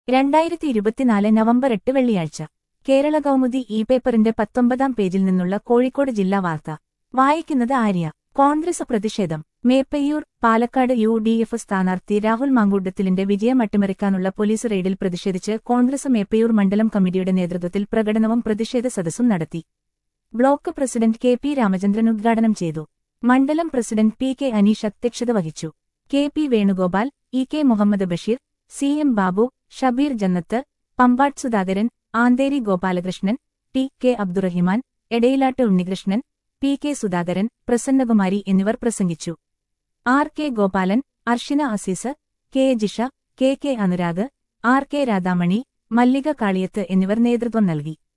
രണ്ടായിരത്തി ഇരുപത്തിനാല് നവംബർ എട്ട് വെള്ളിയാഴ്ച കേരള കൗമുദി ഇ പേപ്പറിന്റെ പത്തൊമ്പതാം പേജിൽ നിന്നുള്ള കോഴിക്കോട് ജില്ലാ വാർത്ത വായിക്കുന്നത് ആര്യ കോൺഗ്രസ് പ്രതിഷേധം Meppayur Palakkad U D F സ്ഥാനാർത്ഥി രാഹുൽ മാങ്കൂട്ടത്തിലിന്റെ വിജയം അട്ടിമറിക്കാനുള്ള പോലീസ് റെയ്ഡിൽ പ്രതിഷേധിച്ച് കോൺഗ്രസ് മേപ്പയ്യൂർ മണ്ഡലം കമ്മിറ്റിയുടെ നേതൃത്വത്തിൽ പ്രകടനവും പ്രതിഷേധ സദസ്സും നടത്തി block president K P Ramachandran ഉദ്ഘാടനം ചെയ്തു മണ്ഡലം പ്രസിഡന്റ് പി കെ അനീഷ് അധ്യക്ഷത വഹിച്ചു K P Venugopal E K Muhammad Basheer C M Babu Shabeer Jannath Pampatt Sudhakaran Antheri Gopalakrishnan T K Abdurahiman Edayilatt Unnikrishnan P K Sudhakaran Prasannakumari എന്നിവർ പ്രസംഗിച്ചു R K Gopalan Arshina Azeez K Jisha K K Anurag R K Radhamani Mallika Kaliyath എന്നിവർ നേതൃത്വം നൽകി